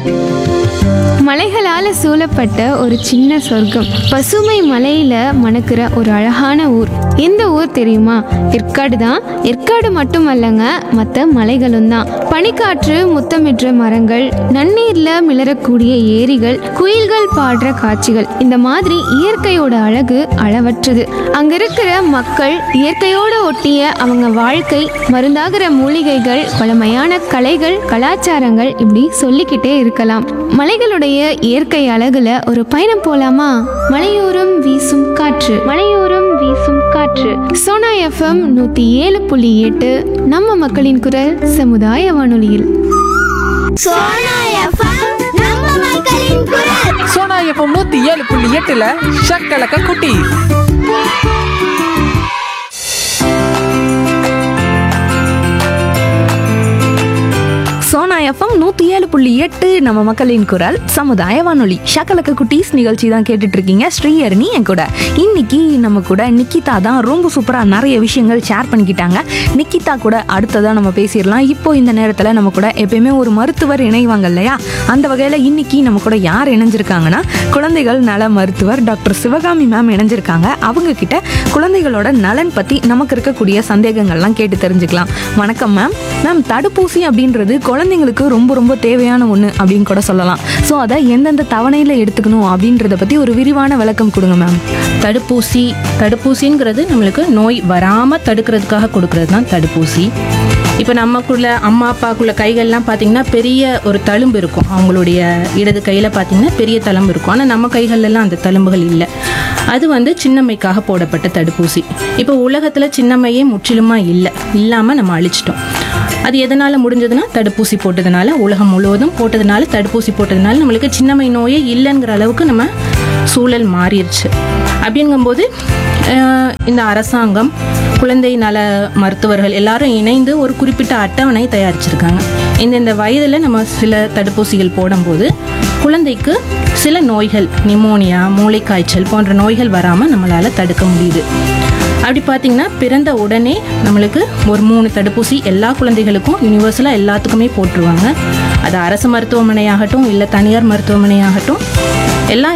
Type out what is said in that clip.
மலைகளால சூழப்பட்ட ஒரு சின்ன சொர்க்கம் பசுமை மலையில மணக்கிற ஒரு அழகான ஊர் எந்த ஊர் தெரியுமா ஏற்காடு தான் ஏற்காடு மட்டுமல்லங்க மற்ற மலைகளும் தான் பனிக்காற்று முத்தமிடுற மரங்கள் நன்னீர்ல மிளறக்கூடிய ஏரிகள் குயில்கள் பாடுற காட்சிகள் இந்த மாதிரி இயற்கையோட அழகு அளவற்றது அங்க இருக்கிற மக்கள் இயற்கையோட ஒட்டிய அவங்க வாழ்க்கை மருந்தாகிற மூலிகைகள் பழமையான கலைகள் கலாச்சாரங்கள் இப்படி சொல்லிக்கிட்டே இருக்கலாம் மலைகளுடைய இயற்கை அழகுல ஒரு பயணம் போலாமா மலையோரம் வீசும் காற்று மலையோரம் வீசும் காற்று சோனா எஃப்எம் நூத்தி ஏழு புள்ளி எட்டு நம்ம மக்களின் குரல் சமுதாய வானொலியில் சோனா எஃப்எம் நம்ம மக்களின் குரல் சோனா எஃப்எம் நூத்தி ஏழு புள்ளி எட்டுல ஷக்கலக்க குட்டி சோனா எஃப்எம் நூற்றி ஏழு புள்ளி எட்டு நம்ம மக்களின் குரல் சமுதாய வானொலி ஷக்கலக்க குட்டீஸ் நிகழ்ச்சி தான் கேட்டுட்டு இருக்கீங்க ஸ்ரீஹரணி என் கூட இன்னைக்கு நம்ம கூட நிக்கிதா தான் ரொம்ப சூப்பராக நிறைய விஷயங்கள் ஷேர் பண்ணிக்கிட்டாங்க நிக்கிதா கூட அடுத்ததாக நம்ம பேசிடலாம் இப்போ இந்த நேரத்தில் நம்ம கூட எப்பயுமே ஒரு மருத்துவர் இணைவாங்க இல்லையா அந்த வகையில் இன்னைக்கு நம்ம கூட யார் இணைஞ்சிருக்காங்கன்னா குழந்தைகள் நல மருத்துவர் டாக்டர் சிவகாமி மேம் இணைஞ்சிருக்காங்க அவங்க கிட்ட குழந்தைகளோட நலன் பற்றி நமக்கு இருக்கக்கூடிய சந்தேகங்கள்லாம் கேட்டு தெரிஞ்சுக்கலாம் வணக்கம் மேம் மேம் தடுப்பூசி அப்படின்றது குழந்தைங்களுக்கு ரொம்ப ரொம்ப தேவையான ஒன்று அப்படின்னு கூட சொல்லலாம் ஸோ அதை எந்தெந்த தவணையில் எடுத்துக்கணும் அப்படின்றத பற்றி ஒரு விரிவான விளக்கம் கொடுங்க மேம் தடுப்பூசி தடுப்பூசிங்கிறது நம்மளுக்கு நோய் வராமல் தடுக்கிறதுக்காக கொடுக்கறது தான் தடுப்பூசி இப்போ நமக்குள்ள அம்மா அப்பாக்குள்ள கைகள்லாம் பார்த்தீங்கன்னா பெரிய ஒரு தழும்பு இருக்கும் அவங்களுடைய இடது கையில் பார்த்தீங்கன்னா பெரிய தழும்பு இருக்கும் ஆனால் நம்ம கைகள்லாம் அந்த தழும்புகள் இல்லை அது வந்து சின்னம்மைக்காக போடப்பட்ட தடுப்பூசி இப்போ உலகத்தில் சின்னம்மையே முற்றிலுமாக இல்லை இல்லாமல் நம்ம அழிச்சிட்டோம் அது எதனால் முடிஞ்சதுன்னா தடுப்பூசி போட்டதுனால உலகம் முழுவதும் போட்டதுனால தடுப்பூசி போட்டதுனால நம்மளுக்கு சின்னம்மை நோயே இல்லைங்கிற அளவுக்கு நம்ம சூழல் மாறிடுச்சு அப்படிங்கும்போது அஹ், இந்த அரசாங்கம் குழந்தை நல மருத்துவர்கள் எல்லாரும் இணைந்து ஒரு குறிப்பிட்ட அட்டவணை தயாரிச்சிருக்காங்க இந்தந்த வயதில் நம்ம சில தடுப்பூசிகள் போடும்போது குழந்தைக்கு சில நோய்கள் நிமோனியா மூளைக்காய்ச்சல் போன்ற நோய்கள் வராமல் நம்மளால் தடுக்க முடியுது அப்படி பார்த்தீங்கன்னா பிறந்த உடனே நம்மளுக்கு ஒரு மூணு தடுப்பூசி எல்லா குழந்தைகளுக்கும் யூனிவர்சலாக எல்லாத்துக்குமே போட்டுருவாங்க அது அரசு மருத்துவமனையாகட்டும் இல்லை தனியார் மருத்துவமனையாகட்டும்